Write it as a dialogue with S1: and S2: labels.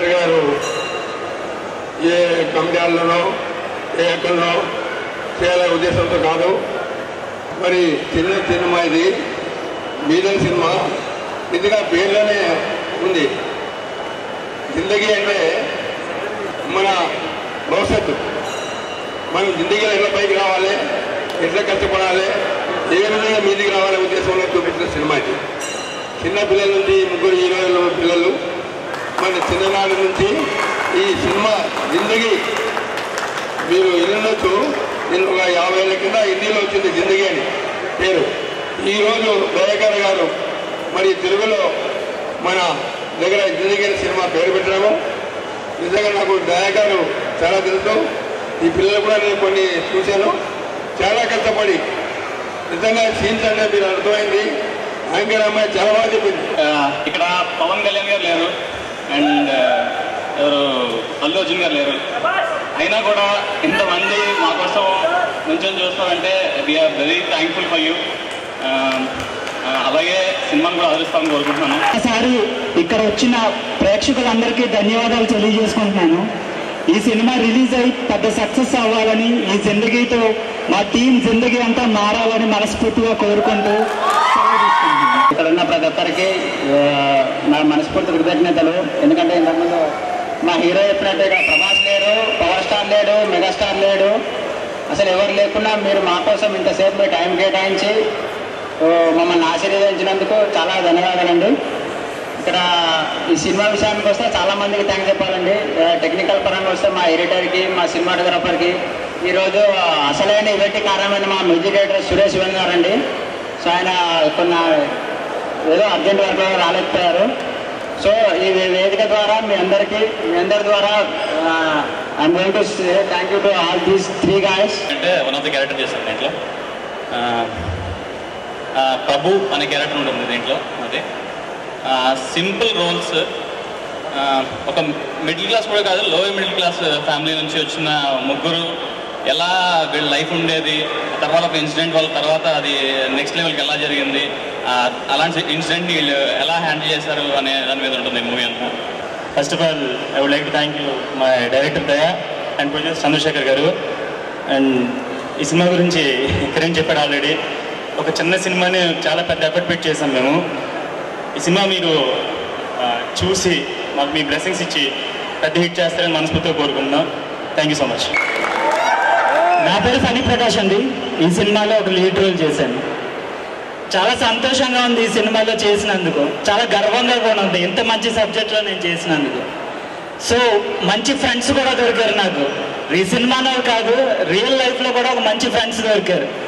S1: Director గారు ఏ కమిటీలలోనో ఏ ఎక్కడనో చేయాలనే ఉద్దేశంతో కాదు మరి చిన్న సినిమా ఇది మీదల సినిమా ఇదిగా పేర్లోనే ఉంది జిందగీ అంటే మన భవిష్యత్తు మనం జిందగీలో ఎట్లా పైకి రావాలి ఎట్లా కష్టపడాలి ఏ విధంగా మీదికి రావాలనే ఉద్దేశంలో చూపించిన సినిమా ఇది చిన్న పిల్లల నుంచి ముగ్గురు హీరోయిన్ల పిల్లలు మన చిన్ననాటి నుంచి ఈ సినిమా జిందగీ మీరు వినొచ్చు నేను ఒక యాభై ఏళ్ళ కింద హిందీలో వచ్చింది జిందగీ అని పేరు ఈరోజు దయాకర్ గారు మరి తెలుగులో మన దగ్గర జిందగీ అనే సినిమా పేరు పెట్టడము నిజంగా నాకు దయాకర్ చాలా తెలుసు ఈ పిల్లలు కూడా నేను కొన్ని చూశాను చాలా కష్టపడి నిజంగా సీన్స్ అంటే మీరు అర్థమైంది యాంకర్ అమ్మాయి చాలా బాగా చెప్పింది
S2: ఆ, ఇక్కడ పవన్ కళ్యాణ్ గారు లేరు అండ్ ఎవరు అల్లు అర్జున్ గారు లేరు అయినా కూడా ఇంతమంది మా కోసం నుంచొని చూస్తామంటే we're very thankful for you అలాగే సినిమాను కూడా ఆదరిస్తామని కోరుకుంటున్నాను
S3: ఒకసారి ఇక్కడ వచ్చిన ప్రేక్షకులందరికీ ధన్యవాదాలు తెలియజేసుకుంటున్నాను ఈ సినిమా రిలీజ్ అయి పెద్ద సక్సెస్ అవ్వాలని ఈ జిందగీతో మా టీం జిందగీ అంతా మారాలని మనస్ఫూర్తిగా కోరుకుంటూ సెలవు తీసుకుంటున్నాను.
S4: ఇక్కడ ఉన్న ప్రతి ఒక్కరికి ఆ, నా మనస్ఫూర్తి కృతజ్ఞతలు ఎందుకంటే ఇంతకుముందు మా హీరో చెప్పినట్టుగా ప్రభాస్ లేడు పవర్ స్టార్ లేడు మెగాస్టార్ లేడు అసలు ఎవరు లేకున్నా మీరు మా కోసం ఇంతసేపు మీ టైం కేటాయించి ఓ, మమ్మల్ని ఆశీర్వదించినందుకు చాలా ధన్యవాదాలండి ఇక్కడ ఈ సినిమా విషయానికి వస్తే చాలా మందికి థ్యాంక్స్ చెప్పాలండి ఆ, టెక్నికల్ పరంగా వస్తే మా ఎడిటర్కి మా సినిమాటోగ్రాఫర్కి ఈరోజు అసలైన ఇవన్నీ కారణమైన మా మ్యూజిక్ డైరెక్టర్ సురేష్ వేణు గారండి సో ఆయన కొన్ని ఏదో అర్జెంట్ వర్క్ రాలేకపోయారు సో ఈ వే- వేదిక ద్వారా మీ అందరికీ మీ అందరి ద్వారా I'm going to say thank you to all these three guys
S2: అంటే వన్ ఆఫ్ ద క్యారెక్టర్ చేస్తాను దీంట్లో ఆ, ఆ, ప్రభు అనే క్యారెక్టర్ ఉంటుంది దీంట్లో అది సింపుల్ రోల్స్ ఒక మిడిల్ క్లాస్ కూడా కాదు లోయర్ మిడిల్ క్లాస్ ఫ్యామిలీ నుంచి వచ్చిన ముగ్గురు ఎలా వీళ్ళ లైఫ్ ఉండేది తర్వాత ఒక ఇన్సిడెంట్ వాళ్ళ తర్వాత అది నెక్స్ట్ లెవెల్కి ఎలా జరిగింది ఆ, అలాంటి ఇన్సిడెంట్ని వీళ్ళు ఎలా హ్యాండిల్ చేశారు అనే దాని మీద ఉంటుంది మూవీ అంతా
S5: first of all I would like to thank you my director Daya and producer Chandrasekhar garu and ఈ సినిమా గురించి కిరణ్ చెప్పాడు ఆల్రెడీ ఒక చిన్న సినిమాని చాలా పెద్ద ఎఫర్ట్ పెట్టి చేసాం మేము ఈ సినిమా మీరు ఆ, చూసి మాకు మీ బ్లెస్సింగ్స్ ఇచ్చి పెద్ద హిట్ చేస్తారని మనస్ఫూర్తిగా కోరుకుంటున్నాం థ్యాంక్ యూ సో మచ్
S3: నా పేరు ఫణి ప్రకాష్ అండి ఈ సినిమాలో ఒక లీడ్ రోల్ చేశాను చాలా సంతోషంగా ఉంది ఈ సినిమాలో చేసినందుకు చాలా గర్వంగా కూడా ఉంది ఇంత మంచి సబ్జెక్ట్లో నేను చేసినందుకు సో మంచి ఫ్రెండ్స్ కూడా దొరికారు నాకు ఈ సినిమాలో కాదు రియల్ లైఫ్లో కూడా ఒక మంచి ఫ్రెండ్స్ దొరికారు